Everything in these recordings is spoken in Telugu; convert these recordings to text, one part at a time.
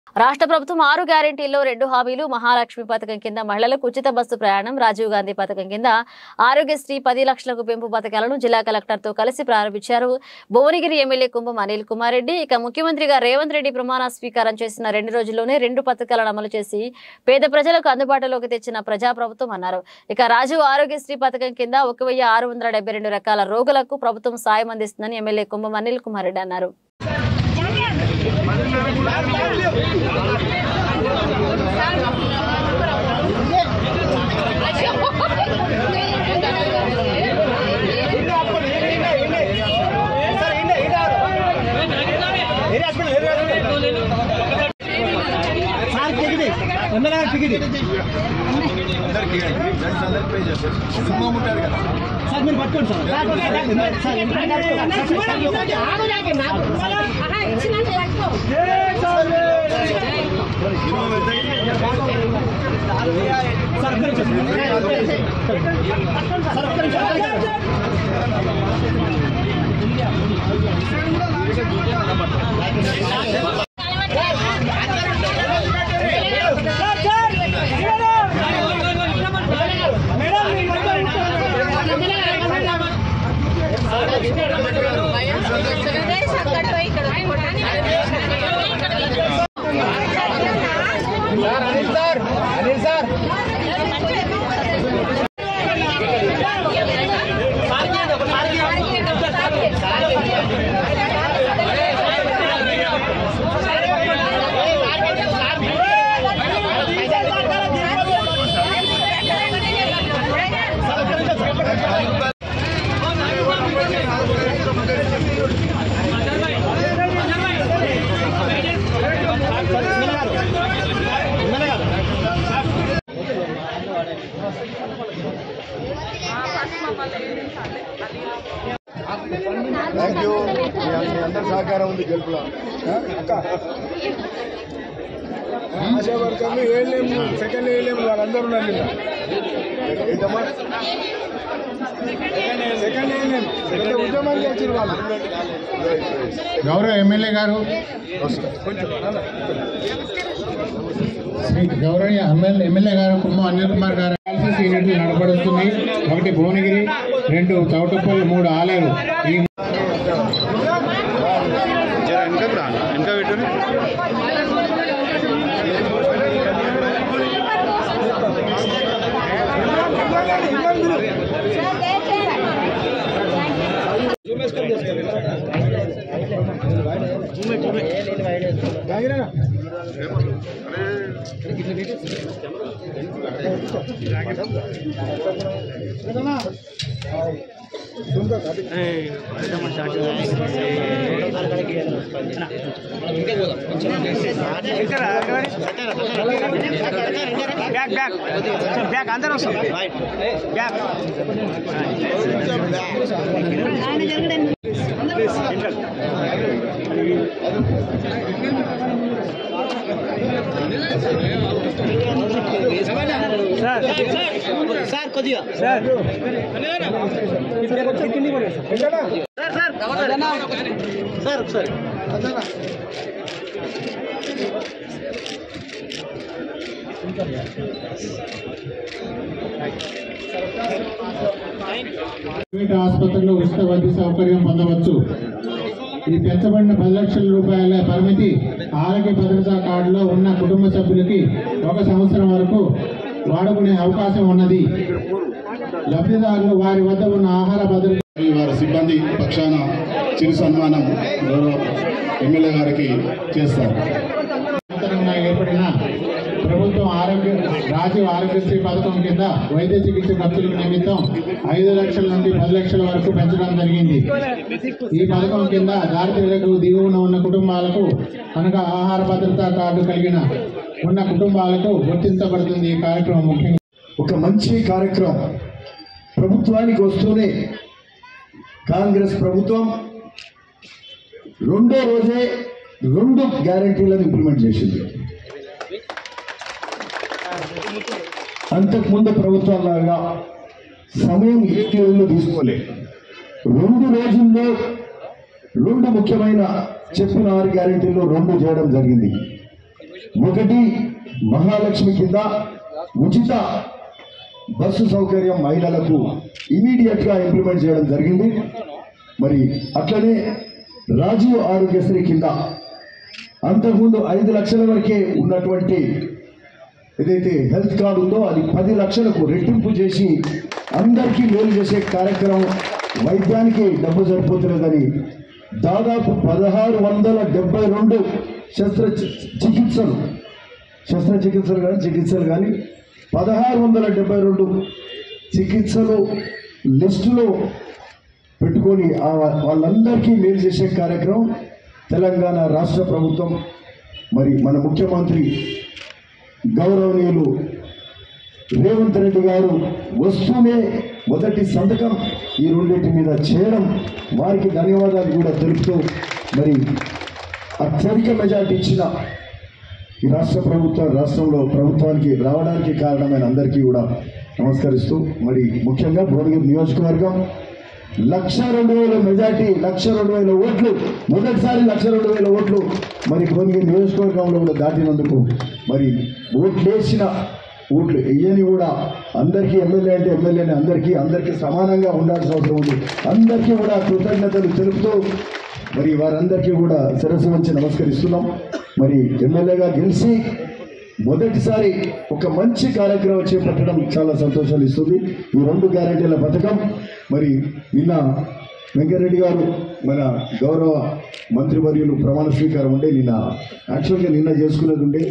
రాష్ట్ర ప్రభుత్వం ఆరు గ్యారెంటీల్లో రెండు హామీలు మహాలక్ష్మి పథకం కింద మహిళలకు ఉచిత బస్సు ప్రయాణం రాజీవ్ గాంధీ పథకం కింద ఆరోగ్యశ్రీ పది లక్షలకు పెంపు పథకాలను జిల్లా కలెక్టర్తో కలిసి ప్రారంభించారు భువనగిరి ఎమ్మెల్యే కుంభం అనిల్ కుమార్ రెడ్డి ఇక ముఖ్యమంత్రిగా రేవంత్ రెడ్డి ప్రమాణ స్వీకారం చేసిన రెండు రోజుల్లోనే రెండు పథకాలను అమలు చేసి పేద ప్రజలకు అందుబాటులోకి తెచ్చిన ప్రజాప్రభుత్వం అన్నారు ఇక రాజీవ్ ఆరోగ్యశ్రీ పథకం కింద ఒక వెయ్యి ఆరు వందల డెబ్బై రెండు రకాల రోగులకు ప్రభుత్వం సాయం అందిస్తుందని ఎమ్మెల్యే కుంభం అనిల్ కుమార్ రెడ్డి అన్నారు సార్ మీరు పట్టుకోండి సార్ సార్ సార్ ఒక్క నిమిషం సార్ ఒక్క నిమిషం థ్యాంక్ యూ మీ అందరి సహకారం ఉంది గెలుపులో ఆశా వర్కర్లు ఏళ్ళేము సెకండ్ ఏళ్ళేము వాళ్ళందరూ ఉన్నారు నిన్న ఏంటమ్మా సెకండ్ ఏళ్ళేము పెద్ద ఉద్యమం చేసిన వాళ్ళు గౌరవ ఎమ్మెల్యే గారు కొంచెం నాన్న. శ్రీ గౌరవ ఎమ్మెల్యే ఎమ్మెల్యే గారు కుమ్మ అనిల్ కుమార్ గారు డయాలసిస్ యూనిట్లు నడపడుతున్నాయి ఒకటి భువనగిరి రెండు చౌటుప్పల్ మూడు ఆలేరు ఈ తాగిరా? ఏదమ్మా? సుందర్, అది. బ్యాక్ బ్యాక్ బ్యాక్ అందరూ వస్తాం బ్యాక్ సార్ సార్ కొద్దిగా సార్ ఎక్కడా? సార్ సార్ అదేనా? ప్రైవేట్ ఆసుపత్రుల్లో ఉచిత వైద్య సౌకర్యం పొందవచ్చు ఈ పెంచబడిన పది లక్షల రూపాయల పరిమితి ఆరోగ్య భద్రతా కార్డులో ఉన్న కుటుంబ సభ్యులకి ఒక సంవత్సరం వరకు వాడుకునే అవకాశం ఉన్నది లబ్ధిదారులు వారి వద్ద ఉన్న ఆహార భద్రత వారి సిబ్బంది పక్షాన చిరు సన్మానం గౌరవ ఎమ్మెల్యే గారికి చేస్తారు నూతనంగా ఏర్పడిన ప్రభుత్వం ఆరోగ్య రాజీవ్ ఆరోగ్యశ్రీ పథకం కింద వైద్య చికిత్స ఖర్చుల నిమిత్తం ఐదు లక్షల నుండి పది లక్షల వరకు పెంచడం జరిగింది ఈ పథకం కింద దారిద్ర్యకు దిగువన ఉన్న కుటుంబాలకు అనగా ఆహార భద్రతా కార్డు కలిగిన ఉన్న కుటుంబాలకు గుర్తించబడుతుంది ఈ కార్యక్రమం ముఖ్యంగా ఒక మంచి కార్యక్రమం ప్రభుత్వానికి వస్తూనే కాంగ్రెస్ ప్రభుత్వం రెండో రోజే రెండు గ్యారంటీలను ఇంప్లిమెంట్ చేసింది అంతకుముందు ప్రభుత్వాలాగా సమయం ఏడు నెలలు తీసుకోలే రెండు రోజుల్లో రెండు ముఖ్యమైన చెప్పిన ఆరు గ్యారంటీలు రెండు చేయడం జరిగింది ఒకటి మహాలక్ష్మి కింద ఉచిత బస్సు సౌకర్యం మహిళలకు ఇమీడియట్ గా ఇంప్లిమెంట్ చేయడం జరిగింది మరి అట్లనే రాజీవ్ ఆరోగ్యశ్రీ కింద అంతకుముందు ఐదు లక్షల వరకే ఉన్నటువంటి ఏదైతే హెల్త్ కార్డు ఉందో అది పది లక్షలకు రెట్టింపు చేసి అందరికీ మేలు చేసే కార్యక్రమం వైద్యానికి డబ్బు సరిపోతున్నదని దాదాపు పదహారు వందల డెబ్బై రెండు శస్త్ర చి- చికిత్సలు శస్త్రచికిత్సలు కానీ చికిత్సలు కానీ పదహారు వందల డెబ్బై రెండు చికిత్సలు లిస్టులో పెట్టుకొని ఆ వా- వాళ్ళందరికీ మేలు చేసే కార్యక్రమం తెలంగాణ రాష్ట్ర ప్రభుత్వం మరి మన ముఖ్యమంత్రి గౌరవనీయులు రేవంత్ రెడ్డి గారు వస్తూనే మొదటి సంతకం ఈ రెండింటి మీద చేయడం వారికి ధన్యవాదాలు కూడా తెలుపుతూ మరి అత్యధిక మెజార్టీ ఇచ్చిన ఈ రాష్ట్ర ప్రభుత్వం రాష్ట్రంలో ప్రభుత్వానికి రావడానికి కారణమైన అందరికీ కూడా నమస్కరిస్తూ మరి ముఖ్యంగా భువనగిరి నియోజకవర్గం లక్ష రెండు వేల మెజార్టీ లక్ష రెండు వేల ఓట్లు మొదటిసారి లక్ష రెండు వేల ఓట్లు మరి భువనగిరి నియోజకవర్గంలో కూడా దాటినందుకు మరి ఓట్లు వేసిన ఓట్లు వేయని కూడా అందరికీ ఎమ్మెల్యే అంటే ఎమ్మెల్యేని అందరికీ అందరికీ సమానంగా ఉండాల్సిన అవసరం ఉంది అందరికీ కూడా కృతజ్ఞతలు తెలుపుతూ మరి వారందరికీ కూడా శిరస్సు వంచి నమస్కరిస్తున్నాం మరి ఎమ్మెల్యేగా గెలిచి మొదటిసారి ఒక మంచి కార్యక్రమం చేపట్టడం చాలా సంతోషాలు ఇస్తుంది ఈ రెండు గ్యారెంటీల పథకం మరి నిన్న వెంకటరెడ్డి గారు మన గౌరవ మంత్రివర్యులు ప్రమాణ స్వీకారం ఉండే నిన్న యాక్చువల్గా నిన్న చేసుకునేది ఉండే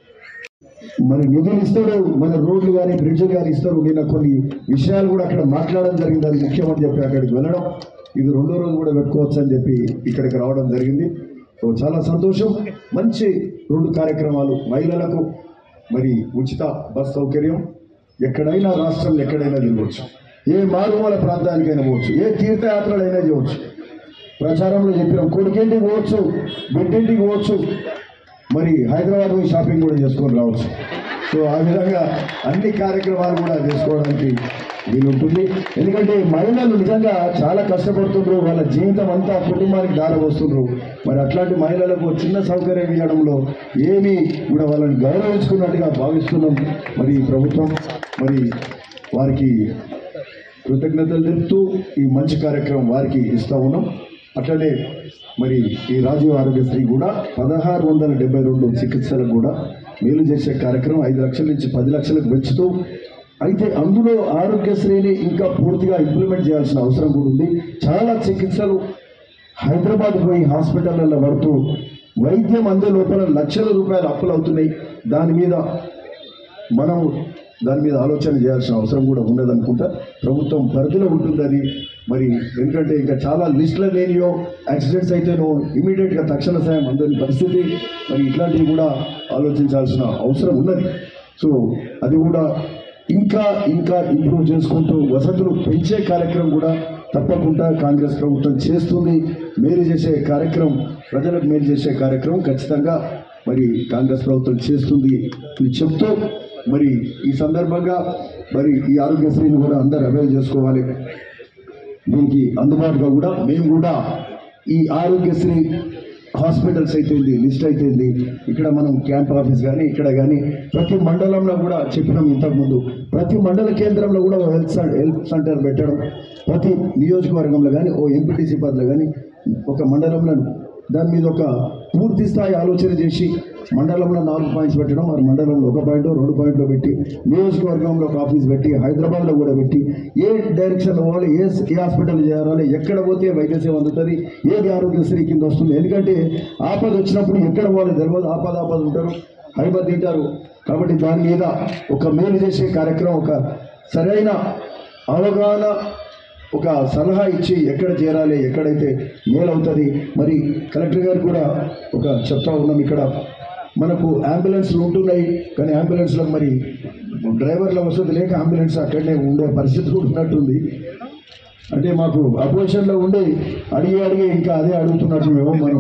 మరి నిధులు ఇస్తాడు మన రోడ్లు కానీ బ్రిడ్జ్లు కానీ ఇస్తారు నిన్న కొన్ని విషయాలు కూడా అక్కడ మాట్లాడడం జరిగింది అది ముఖ్యమని చెప్పి అక్కడికి వెళ్ళడం ఇది రెండో రోజు కూడా పెట్టుకోవచ్చు అని చెప్పి ఇక్కడికి రావడం జరిగింది సో చాలా సంతోషం మంచి రెండు కార్యక్రమాలు మహిళలకు మరి ఉచిత బస్ సౌకర్యం ఎక్కడైనా రాష్ట్రంలో ఎక్కడైనా తిరగవచ్చు ఏ మారుమూల ప్రాంతానికైనా పోవచ్చు ఏ తీర్థయాత్రలైనా చేయవచ్చు ప్రచారంలో చెప్పినాం కొడుకేంటికి పోవచ్చు బిడ్డింటికి పోవచ్చు మరి హైదరాబాద్ పోయి షాపింగ్ కూడా చేసుకొని రావచ్చు సో ఆ విధంగా అన్ని కార్యక్రమాలు కూడా చేసుకోవడానికి వీలుంటుంది ఎందుకంటే మహిళలు నిజంగా చాలా కష్టపడుతుండ్రు వాళ్ళ జీవితం అంతా కుటుంబానికి దారపోస్తుండ్రు మరి అట్లాంటి మహిళలకు చిన్న సౌకర్యం ఇవ్వడంలో ఏమీ కూడా వాళ్ళని గౌరవించుకున్నట్టుగా భావిస్తున్నాం మరి ఈ ప్రభుత్వం మరి వారికి కృతజ్ఞతలు తెలుపుతూ ఈ మంచి కార్యక్రమం వారికి ఇస్తా ఉన్నాం అట్లనే మరి ఈ రాజీవ్ ఆరోగ్యశ్రీ కూడా పదహారు వందల డెబ్బై రెండు చికిత్సలకు కూడా మేలు చేసే కార్యక్రమం ఐదు లక్షల నుంచి పది లక్షలకు పెంచుతూ అయితే అందులో ఆరోగ్యశ్రీని ఇంకా పూర్తిగా ఇంప్లిమెంట్ చేయాల్సిన అవసరం కూడా ఉంది చాలా చికిత్సలు హైదరాబాద్ పోయి హాస్పిటల్లో పడుతూ వైద్యం అందే లోపల లక్షల రూపాయలు అప్పులు అవుతున్నాయి దాని మీద మనం దాని మీద ఆలోచన చేయాల్సిన అవసరం కూడా ఉండదనుకుంటా ప్రభుత్వం పరిధిలో ఉంటుంది అది మరి ఎందుకంటే ఇంకా చాలా లిస్టులు లేనియో యాక్సిడెంట్స్ అయితేనో ఇమీడియట్గా తక్షణ సాయం అందని పరిస్థితి మరి ఇట్లాంటివి కూడా ఆలోచించాల్సిన అవసరం ఉన్నది సో అది కూడా ఇంకా ఇంకా ఇంప్రూవ్ చేసుకుంటూ వసతులు పెంచే కార్యక్రమం కూడా తప్పకుండా కాంగ్రెస్ ప్రభుత్వం చేస్తుంది మేలు చేసే కార్యక్రమం ప్రజలకు మేలు చేసే కార్యక్రమం ఖచ్చితంగా మరి కాంగ్రెస్ ప్రభుత్వం చేస్తుంది అని చెప్తూ మరి ఈ సందర్భంగా మరి ఈ ఆరోగ్యశ్రీని కూడా అందరు అవైల్ చేసుకోవాలి దీనికి అందుబాటుగా కూడా మేము కూడా ఈ ఆరోగ్యశ్రీ హాస్పిటల్స్ అయితేంది లిస్ట్ అయితేంది ఇక్కడ మనం క్యాంప్ ఆఫీస్ కానీ ఇక్కడ కానీ ప్రతి మండలంలో కూడా చెప్పినాం ఇంతకుముందు ప్రతి మండల కేంద్రంలో కూడా ఓ హెల్త్ సెంటర్ హెల్త్ సెంటర్ పెట్టడం ప్రతి నియోజకవర్గంలో కానీ ఓ ఎంపీటీసీ పదలో కానీ ఒక మండలంలో దాని మీద ఒక పూర్తి స్థాయి ఆలోచన చేసి మండలంలో నాలుగు పాయింట్స్ పెట్టడం మరి మండలంలో ఒక పాయింట్ రెండు పాయింట్లో పెట్టి నియోజకవర్గంలో ఒక ఆఫీస్ పెట్టి హైదరాబాద్లో కూడా పెట్టి ఏ డైరెక్షన్లో పోవాలి ఏ ఏ హాస్పిటల్ చేయాలి ఎక్కడ పోతే వైద్య సేవ అందుతుంది ఏది ఆరోగ్యశ్రీ కింద వస్తుంది ఎందుకంటే ఆపద వచ్చినప్పుడు ఎక్కడ పోవాలి తెలియదు ఆపద ఆపద ఉంటారు హైబర్ తింటారు కాబట్టి దాని మీద ఒక మేలు చేసే కార్యక్రమం ఒక సరైన అవగాహన ఒక సలహా ఇచ్చి ఎక్కడ చేరాలి ఎక్కడైతే మేలవుతుంది మరి కలెక్టర్ గారు కూడా ఒక చెప్తా ఉన్నాం ఇక్కడ మనకు అంబులెన్స్లు ఉంటున్నాయి కానీ అంబులెన్స్లో మరి డ్రైవర్ల వసతి లేక అంబులెన్స్ అక్కడనే ఉండే పరిస్థితి కూడా ఉన్నట్టుంది అంటే మాకు అపోజిషన్లో ఉండి అడిగి అడిగి ఇంకా అదే అడుగుతున్నట్టు మేము మనం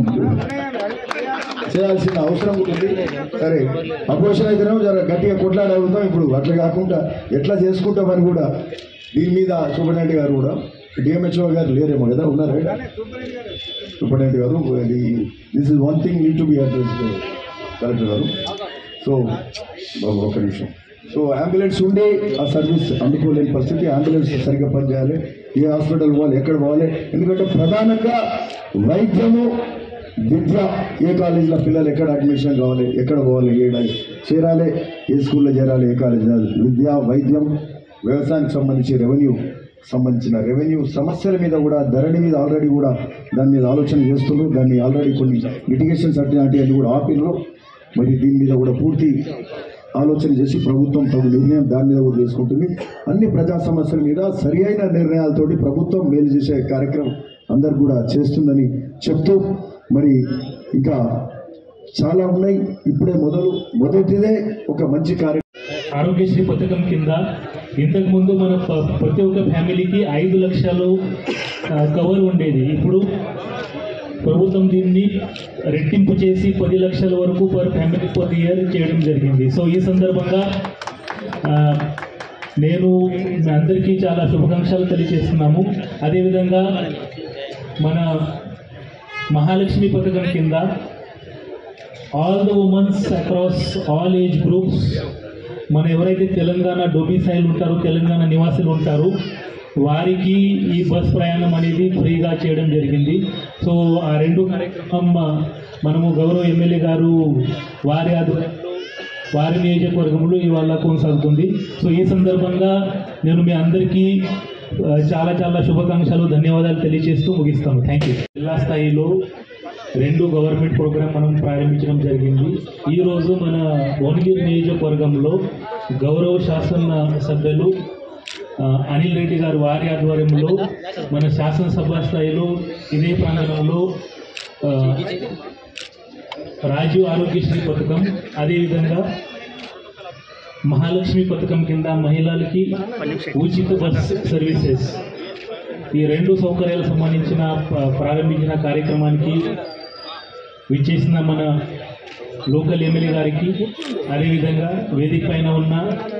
చేయాల్సిన అవసరం కూడా ఉంది సరే అపోజిషన్ అయితేనేమో జర గట్టిగా కొట్లాడి అడుగుతాం ఇప్పుడు అట్లా కాకుండా ఎట్లా చేసుకుంటామని కూడా దీని మీద సూపరింటెండెంట్ గారు కూడా డిఎంహెచ్ఓ గారు లేరేమో కదా ఉన్నారా సూపరింటెండెంట్ గారు this is one thing need to be address collector గారు సో బాబు ఒక నిమిషం సో అంబులెన్స్ ఉండి ఆ సర్వీస్ అందుకోలేని పరిస్థితి అంబులెన్స్ సరిగ్గా పనిచేయాలి ఏ హాస్పిటల్ పోవాలి ఎక్కడ పోవాలి ఎందుకంటే ప్రధానంగా వైద్యము విద్య ఏ కాలేజీలో పిల్లలు ఎక్కడ అడ్మిషన్ కావాలి ఎక్కడ పోవాలి ఏ చేరాలి ఏ స్కూల్లో చేరాలి ఏ కాలేజీ చేరాలి విద్య వైద్యం వ్యవసాయానికి సంబంధించి రెవెన్యూ సంబంధించిన రెవెన్యూ సమస్యల మీద కూడా ధరణి మీద ఆల్రెడీ కూడా దాని మీద ఆలోచన చేస్తున్నారు దాన్ని ఆల్రెడీ కొన్ని లిటిగేషన్స్ అట్లాంటివన్నీ కూడా ఆపిన్నారు మరి దీని మీద కూడా పూర్తి ఆలోచన చేసి ప్రభుత్వం తగు నిర్ణయం దాని మీద కూడా తీసుకుంటుంది అన్ని ప్రజా సమస్యల మీద సరి అయిన నిర్ణయాలతోటి ప్రభుత్వం మేలు చేసే కార్యక్రమం అందరు కూడా చేస్తుందని చెప్తూ మరి ఇంకా చాలా ఉన్నాయి ఇప్పుడే మొదలు మొదటిదే ఒక మంచి కార్యక్రమం ఆరోగ్యశ్రీ పథకం కింద ఇంతకు ముందు మన ప- ప్రతి ఒక్క ఫ్యామిలీకి ఐదు లక్షలు ఆ, కవర్ ఉండేది ఇప్పుడు ప్రభుత్వం దీన్ని రెట్టింపు చేసి పది లక్షల వరకు పర్ ఫ్యామిలీ పర్ ఇయర్ చేయడం జరిగింది సో ఈ సందర్భంగా ఆ, నేను మీ అందరికీ చాలా శుభాకాంక్షలు తెలియజేస్తున్నాము అదేవిధంగా మన మహాలక్ష్మి పథకం కింద all the womens across all age groups మన ఎవరైతే తెలంగాణ డొమిసైల్ ఉంటారో తెలంగాణ నివాసులు ఉంటారో వారికి ఈ బస్ ప్రయాణం అనేది ఫ్రీగా చేయడం జరిగింది సో ఆ రెండు కార్యక్రమం ఆ, మనము గౌరవ ఎమ్మెల్యే గారు వారి ఆధ్వర్యంలో వారి నియోజకవర్గంలో ఇవాళ కొనసాగుతుంది సో ఈ సందర్భంగా నేను మీ అందరికీ ఆ, చాలా చాలా శుభాకాంక్షలు ధన్యవాదాలు తెలియజేస్తూ ముగిస్తాను థ్యాంక్ యూ జిల్లా స్థాయిలో రెండు గవర్నమెంట్ ప్రోగ్రామ్ మనం ప్రారంభించడం జరిగింది ఈ రోజు మన భువనగిరి నియోజకవర్గంలో గౌరవ శాసన సభ్యులు ఆ, అనిల్ రెడ్డి గారు వారి ఆధ్వర్యంలో మన శాసనసభ స్థాయిలో ఇదే ప్రాంగణంలో ఆ, రాజీవ్ ఆరోగ్యశ్రీ పథకం అదేవిధంగా మహాలక్ష్మి పథకం కింద మహిళలకి ఉచిత బస్ సర్వీసెస్ ఈ రెండు సౌకర్యాలకు సంబంధించిన ప- ప్రారంభించిన కార్యక్రమానికి విచ్చేసిన మన లోకల్ ఎమ్మెల్యే గారికి అదేవిధంగా వేదిక పైన ఉన్న